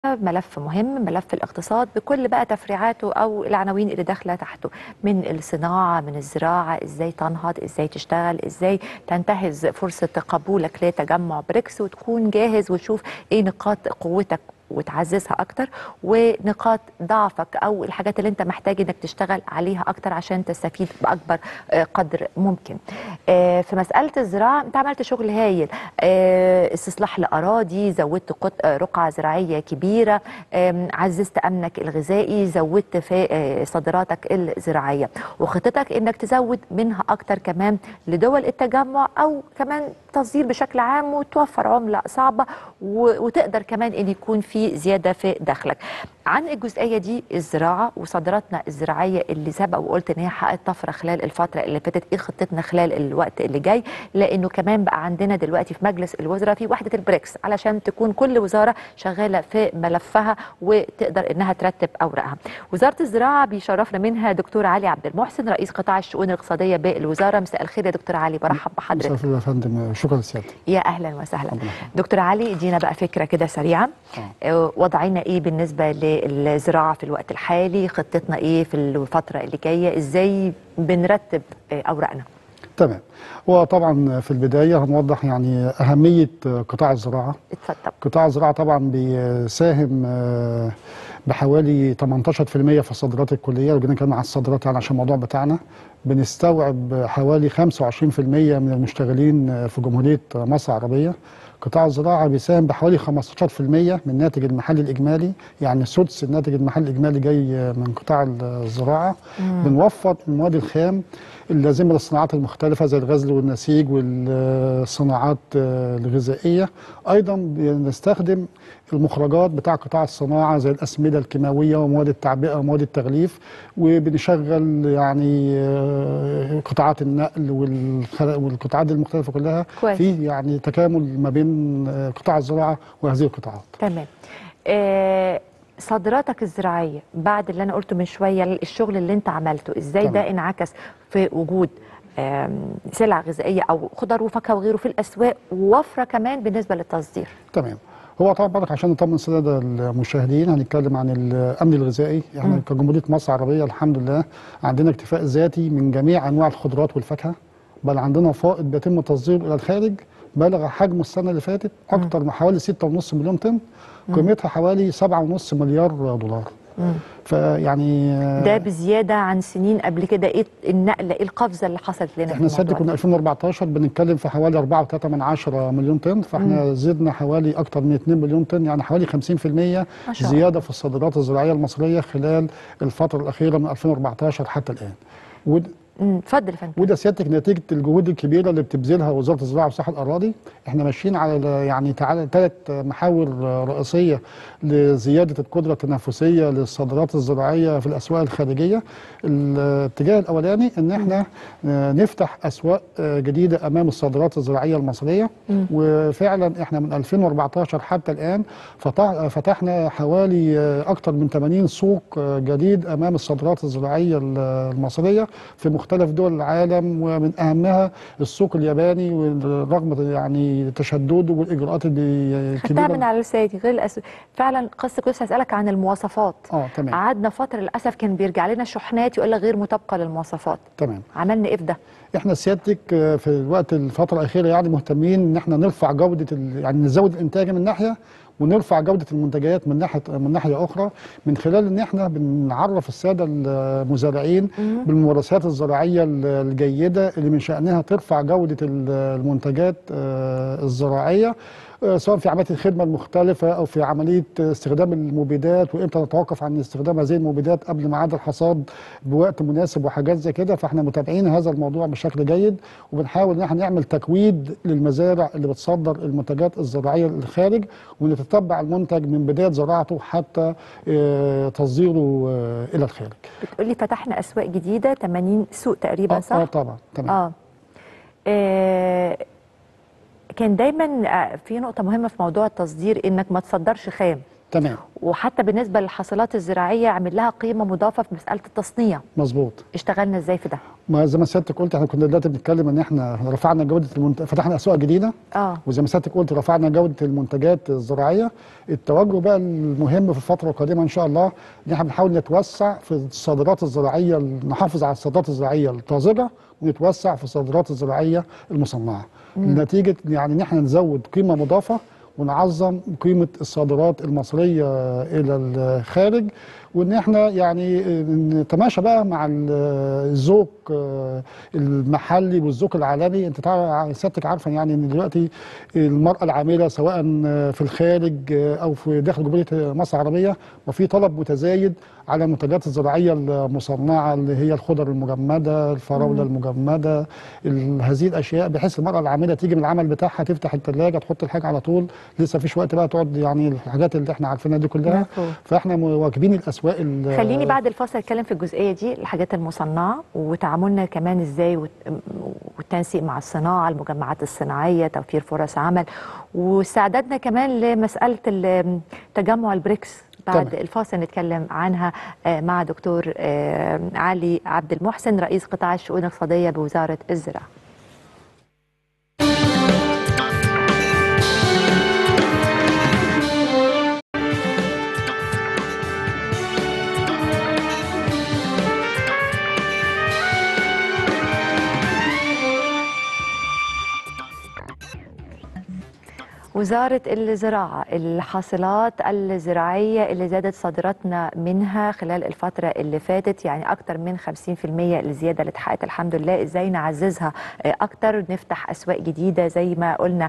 ملف مهم ملف الاقتصاد بكل بقى تفريعاته او العناوين اللي داخله تحته من الصناعه من الزراعه ازاي تنهض ازاي تشتغل ازاي تنتهز فرصه قبولك لتجمع بريكس وتكون جاهز وتشوف ايه نقاط قوتك وتعززها اكتر ونقاط ضعفك او الحاجات اللي انت محتاج انك تشتغل عليها اكتر عشان تستفيد باكبر آه، قدر ممكن آه، في مساله الزراعه انت عملت شغل هايل آه، استصلاح لاراضي زودت قط- آه، رقعه زراعيه كبيره آم، عززت امنك الغذائي زودت في آه، صادراتك الزراعيه وخطتك انك تزود منها اكتر كمان لدول التجمع او كمان تصدير بشكل عام وتوفر عمله صعبه و- وتقدر كمان ان يكون في زياده في دخلك عن الجزئيه دي الزراعه وصادراتنا الزراعيه اللي سبق وقلت ان هي حققت طفره خلال الفتره اللي فاتت ايه خطتنا خلال الوقت اللي جاي لانه كمان بقى عندنا دلوقتي في مجلس الوزراء في وحده البريكس علشان تكون كل وزاره شغاله في ملفها وتقدر انها ترتب اوراقها وزاره الزراعه بيشرفنا منها دكتور علي عبد المحسن رئيس قطاع الشؤون الاقتصاديه بالوزاره مساء الخير يا دكتور علي برحب بحضرتك مساء الخير يا فندم شكرا سيادتك يا اهلا وسهلا ربنا يخليك. دكتور علي ادينا بقى فكره كده سريعه آه، وضعنا ايه بالنسبه للزراعه في الوقت الحالي خطتنا ايه في الفتره اللي جايه ازاي بنرتب آه، اوراقنا تمام وطبعا في البدايه هنوضح يعني اهميه قطاع الزراعه اتفضل قطاع الزراعه طبعا بيساهم آه، بحوالي 18% في الصادرات الكليه لو جينا نتكلم عن الصادرات يعني عشان الموضوع بتاعنا بنستوعب حوالي 25% من المشتغلين في جمهوريه مصر العربيه قطاع الزراعه بيساهم بحوالي 15% من الناتج المحلي الاجمالي يعني سدس الناتج المحلي الاجمالي جاي من قطاع الزراعه بنوفر المواد الخام اللازمه للصناعات المختلفه زي الغزل والنسيج والصناعات الغذائيه ايضا بنستخدم المخرجات بتاع قطاع الصناعه زي الاسمده الكيماويه ومواد التعبئه ومواد التغليف وبنشغل يعني آه، قطاعات النقل والخ- والقطاعات المختلفه كلها كويس. في يعني تكامل ما بين آه، قطاع الزراعه وهذه القطاعات تمام آه، صادراتك الزراعيه بعد اللي انا قلته من شويه الشغل اللي انت عملته ازاي تمام. ده انعكس في وجود آم، سلع غذائيه او خضر وفاكهه وغيره في الاسواق ووفره كمان بالنسبه للتصدير تمام هو طبعا برضك عشان نطمن الساده المشاهدين هنتكلم عن الامن الغذائي احنا مم. كجمهوريه مصر العربيه الحمد لله عندنا اكتفاء ذاتي من جميع انواع الخضروات والفاكهه بل عندنا فائض بيتم تصديره الى الخارج بلغ حجم السنه اللي فاتت اكثر من حوالي 6.5 مليون طن قيمتها حوالي 7.5 مليار دولار مم. فيعني ده بزياده عن سنين قبل كده ايه النقله ايه القفزه اللي حصلت لنا في احنا سنه الموضوع كنا ده؟ 2014 بنتكلم في حوالي 4.3 من عشرة مليون طن فاحنا زدنا حوالي اكتر من 2 مليون طن يعني حوالي 50% ما شاء زياده في الصادرات الزراعيه المصريه خلال الفتره الاخيره من 2014 حتى الان ود- مم، اتفضل يا فندم وده سيادتك نتيجه الجهود الكبيره اللي بتبذلها وزاره الزراعه وصحه الاراضي احنا ماشيين على يعني تعالى ثلاث محاور رئيسيه لزياده القدره التنافسيه للصادرات الزراعيه في الاسواق الخارجيه الاتجاه الاولاني ان احنا آه، نفتح اسواق آه، جديده امام الصادرات الزراعيه المصريه مم. وفعلا احنا من 2014 حتى الان فتح فتحنا حوالي آه، اكثر من 80 سوق آه، جديد امام الصادرات الزراعيه ال- المصريه في مختلف دول العالم ومن اهمها السوق الياباني ورغم يعني تشدده والاجراءات اللي خدتها من الكبيره على لساني غير الأسواق فعلا قصه كنت هسالك عن المواصفات اه تمام قعدنا فتره للاسف كان بيرجع لنا شحنات يقول لك غير مطابقه للمواصفات تمام عملنا ايه في ده؟ احنا سيادتك آه، في الوقت الفتره الاخيره يعني مهتمين ان احنا نرفع جوده ال- يعني نزود الانتاج من ناحيه ونرفع جوده المنتجات من ناحيه من ناحيه اخرى من خلال ان احنا بنعرف الساده المزارعين بالممارسات الزراعيه ال- الجيده اللي من شانها ترفع جوده ال- المنتجات آه، الزراعيه آه، سواء في عمليه الخدمه المختلفه او في عمليه استخدام المبيدات وامتى نتوقف عن استخدام هذه المبيدات قبل ميعاد الحصاد بوقت مناسب وحاجات زي كده فاحنا متابعين هذا الموضوع بشكل جيد وبنحاول ان احنا نعمل تكويد للمزارع اللي بتصدر المنتجات الزراعيه للخارج ونتتبع المنتج من بدايه زراعته حتى آه، تصديره آه، الى الخارج. بتقولي فتحنا اسواق جديده 80 سوق تقريبا اه صح؟ آه، طبعا تمام اه آه، كان دايما آه، في نقطة مهمة في موضوع التصدير انك ما تصدرش خام تمام وحتى بالنسبه للحاصلات الزراعيه عمل لها قيمه مضافه في مساله التصنيع مظبوط اشتغلنا ازاي في ده ما زي ما سيادتك قلت احنا كنا دلوقتي بنتكلم ان احنا رفعنا جوده المنت... فتحنا اسواق جديده اه وزي ما سيادتك قلت رفعنا جوده المنتجات الزراعيه التوجه بقى المهم في الفتره القادمه ان شاء الله ان احنا بنحاول نتوسع في الصادرات الزراعيه نحافظ على الصادرات الزراعيه الطازجه ونتوسع في الصادرات الزراعيه المصنعه نتيجه يعني ان احنا نزود قيمه مضافه ونعظم قيمه الصادرات المصريه الى الخارج وان احنا يعني نتماشى بقى مع الذوق المحلي والذوق العالمي انت تعرف سيادتك عارفه يعني ان دلوقتي المراه العامله سواء في الخارج او في داخل جمهوريه مصر العربيه وفي طلب متزايد على المنتجات الزراعيه المصنعه اللي هي الخضر المجمده الفراوله المجمده ال- هذه الاشياء بحيث المراه العامله تيجي من العمل بتاعها تفتح الثلاجه تحط الحاجه على طول لسه فيش وقت بقى تقعد يعني الحاجات اللي احنا عارفينها دي كلها مفهوم. فاحنا مواكبين الاسواق ال- خليني بعد الفاصل اتكلم في الجزئيه دي الحاجات المصنعه وتعاملنا كمان ازاي والت- والتنسيق مع الصناعه المجمعات الصناعيه توفير فرص عمل واستعدادنا كمان لمساله ال- تجمع البريكس بعد تمام. الفاصل نتكلم عنها آه، مع دكتور آه، علي عبد المحسن رئيس قطاع الشؤون الاقتصاديه بوزاره الزراعه وزارة الزراعة الحاصلات الزراعية اللي زادت صادراتنا منها خلال الفترة اللي فاتت يعني أكتر من 50% الزيادة اللي اتحققت الحمد لله إزاي نعززها آه، أكتر نفتح أسواق جديدة زي ما قلنا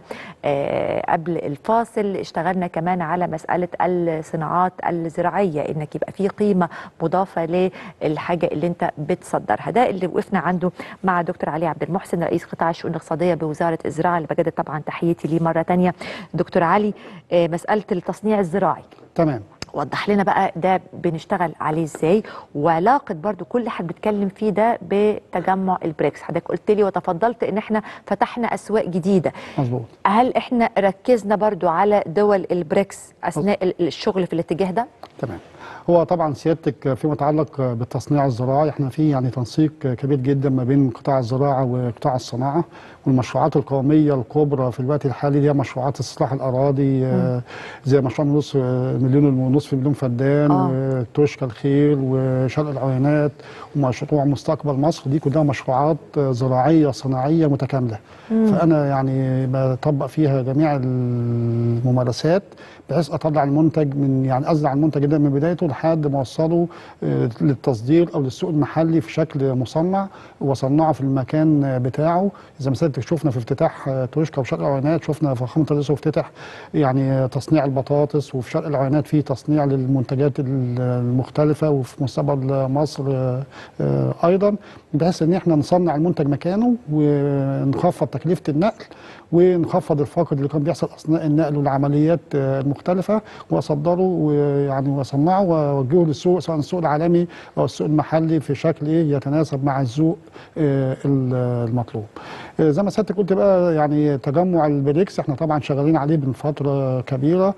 آه، قبل الفاصل اشتغلنا كمان على مسألة الصناعات الزراعية إنك يبقى في قيمة مضافة للحاجة اللي أنت بتصدرها ده اللي وقفنا عنده مع دكتور علي عبد المحسن رئيس قطاع الشؤون الاقتصادية بوزارة الزراعة اللي بجدد طبعا تحياتي ليه مرة تانية دكتور علي آه، مسألة التصنيع الزراعي تمام وضح لنا بقى ده بنشتغل عليه ازاي وعلاقه برضو كل حد بيتكلم فيه ده بتجمع البريكس حضرتك قلت لي وتفضلت ان احنا فتحنا اسواق جديده مظبوط هل احنا ركزنا برضو على دول البريكس اثناء ال- الشغل في الاتجاه ده تمام هو طبعا سيادتك فيما يتعلق بالتصنيع الزراعي احنا في يعني تنسيق كبير جدا ما بين قطاع الزراعه وقطاع الصناعه والمشروعات القوميه الكبرى في الوقت الحالي دي هي مشروعات استصلاح الاراضي آه، زي مشروع نص مليون ونصف مليون فدان آه. وتوشكا الخيل وشرق العينات ومشروع مستقبل مصر دي كلها مشروعات زراعيه صناعيه متكامله فانا يعني بطبق فيها جميع الممارسات بحيث اطلع المنتج من يعني ازرع المنتج ده من بدايته لحد ما اوصله آه، للتصدير او للسوق المحلي في شكل مصنع واصنعه في المكان بتاعه زي ما سيادتك شفنا في افتتاح آه، توشكا وشرق العينات شفنا فخامه الرئيس افتتح يعني آه، تصنيع البطاطس وفي شرق العينات في تصنيع للمنتجات ال- المختلفه وفي مستقبل مصر آه، آه، ايضا بحيث ان احنا نصنع المنتج مكانه ونخفض تكلفه النقل ونخفض الفاقد اللي كان بيحصل اثناء النقل والعمليات آه، المختلفه واصدره ويعني واصنعه واوجهه للسوق سواء السوق العالمي او السوق المحلي في شكل ايه يتناسب مع الذوق آه، المطلوب. آه، زي ما سيادتك قلت بقى يعني تجمع البريكس احنا طبعا شغالين عليه من فتره كبيره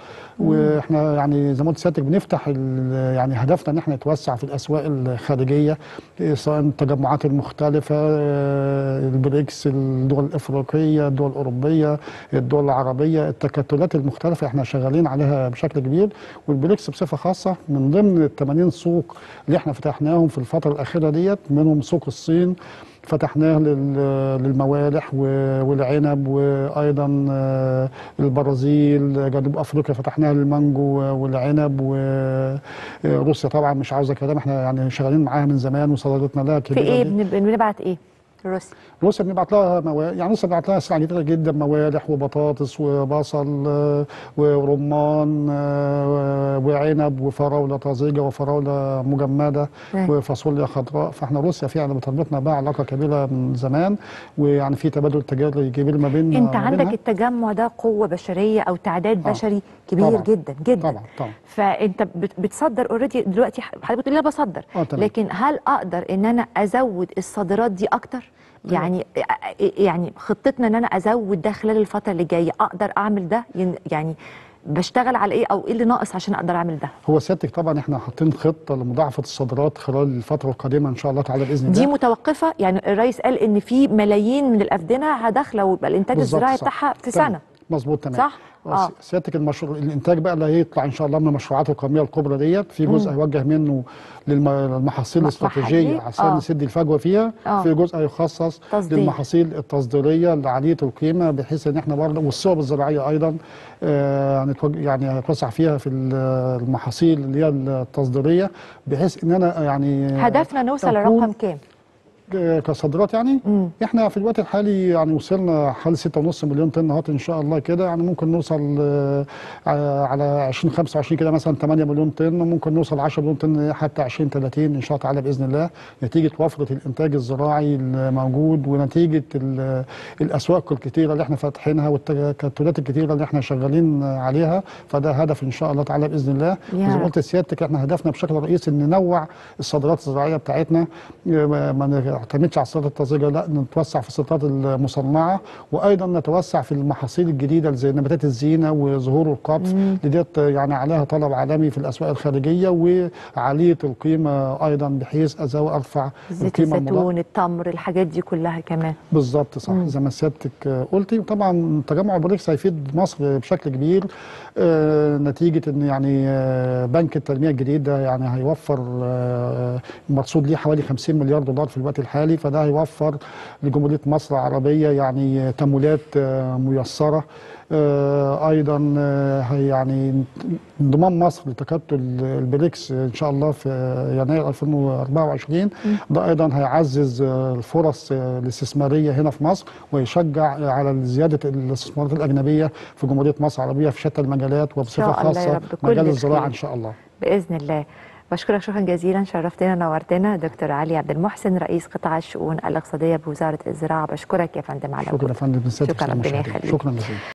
واحنا يعني زي ما قلت سيادتك بنفتح ال- يعني هدفنا ان احنا نتوسع في الاسواق الخارجيه آه، سواء التجمعات المختلفه آه، البريكس الدول الافريقيه الدول الاوروبيه الدول العربيه التكتلات المختلفه احنا شغالين عليها بشكل كبير والبريكس بصفه خاصه من ضمن ال 80 سوق اللي احنا فتحناهم في الفتره الاخيره ديت منهم سوق الصين فتحناه لل- للموالح و- والعنب وايضا آه، البرازيل جنوب افريقيا فتحناها للمانجو والعنب وروسيا طبعا مش عاوزه كلام احنا يعني شغالين معاها من زمان وصداقتنا لها في كبيره ايه جداً. بن- بنبعت ايه روسيا روسيا بنبعت لها موالح يعني روسيا بنبعت لها سلع كتيرة جدا موالح وبطاطس وبصل آه، ورمان آه، وعنب وفراوله طازجه وفراوله مجمده نعم. وفاصوليا خضراء فاحنا روسيا فيها يعني بتربطنا بها علاقه كبيره من زمان ويعني في تبادل تجاري كبير ما بيننا انت وما عندك بينها. التجمع ده قوه بشريه او تعداد آه. بشري كبير طبعاً. جدا جدا طبعا طبعا فانت بت- بتصدر اوريدي دلوقتي حضرتك بتقول لي انا بصدر آه، تمام. لكن هل اقدر ان انا ازود الصادرات دي اكتر يعني يعني خطتنا ان انا ازود ده خلال الفتره اللي جايه اقدر اعمل ده ين- يعني بشتغل على ايه او ايه اللي ناقص عشان اقدر اعمل ده هو سيادتك طبعا احنا حاطين خطه لمضاعفه الصادرات خلال الفتره القادمه ان شاء الله تعالى باذن الله دي متوقفه يعني الرئيس قال ان في ملايين من الافدنه هداخله ويبقى الانتاج بالظبط، الزراعي صح. بتاعها في تمام. سنه مظبوط تمام صح؟ آه. سيادتك المشروع الانتاج بقى اللي هيطلع ان شاء الله من المشروعات القوميه الكبرى ديت في جزء هيوجه منه للم- للمحاصيل م- الاستراتيجيه محلي. عشان آه. نسد الفجوه فيها آه. في جزء هيخصص تصدير. للمحاصيل التصديريه اللي عاليه القيمه بحيث ان احنا برضه والصوب الزراعيه ايضا آه هنتوج- يعني هنتوسع فيها في ال- المحاصيل اللي هي التصديريه بحيث ان انا يعني هدفنا نوصل تكون لرقم كام كصادرات يعني مم. احنا في الوقت الحالي يعني وصلنا حوالي 6.5 مليون طن اهوت ان شاء الله كده يعني ممكن نوصل آه، ع- على 2025 كده مثلا 8 مليون طن وممكن نوصل 10 مليون طن حتى 2030 ان شاء الله تعالى باذن الله نتيجه وفره الانتاج الزراعي الموجود ونتيجه ال- الاسواق الكتيره اللي احنا فاتحينها والتكتلات الكتيره اللي احنا شغالين عليها فده هدف ان شاء الله تعالى باذن الله يا وزي ما رب. قلت لسيادتك احنا هدفنا بشكل رئيسي ان ننوع الصادرات الزراعيه بتاعتنا ما ما نعتمدش على الصادرات الطازجه لا نتوسع في الصادرات المصنعه وايضا نتوسع في المحاصيل الجديده زي نباتات الزينه وزهور القطف اللي ديت يعني عليها طلب عالمي في الاسواق الخارجيه وعاليه القيمه ايضا بحيث ازاوي ارفع زيت القيمه المضافة. الزيتون التمر الحاجات دي كلها كمان بالظبط صح زي ما سيادتك قلتي طبعا تجمع البريكس هيفيد مصر بشكل كبير آه، نتيجه ان يعني آه، بنك التنميه الجديد ده يعني هيوفر آه، مرصود ليه حوالي 50 مليار دولار في الوقت الحالي فده هيوفر لجمهوريه مصر العربيه يعني تمويلات آه، ميسره آه، ايضا آه، هي يعني انضمام مصر لتكتل البريكس ان شاء الله في يناير 2024 ده ايضا هيعزز آه، الفرص آه، الاستثماريه هنا في مصر ويشجع على زياده الاستثمارات الاجنبيه في جمهوريه مصر العربيه في شتى المجالات وبصفه شاء الله يا خاصه رب. كل مجال الزراعه الخير. ان شاء الله باذن الله بشكرك شكرا جزيلا شرفتنا نورتنا دكتور علي عبد المحسن رئيس قطاع الشؤون الاقتصاديه بوزاره الزراعه بشكرك يا فندم على شكرا يا وجودك. فندم شكرا ربنا المشاهدين. يخليك شكرا جزيلا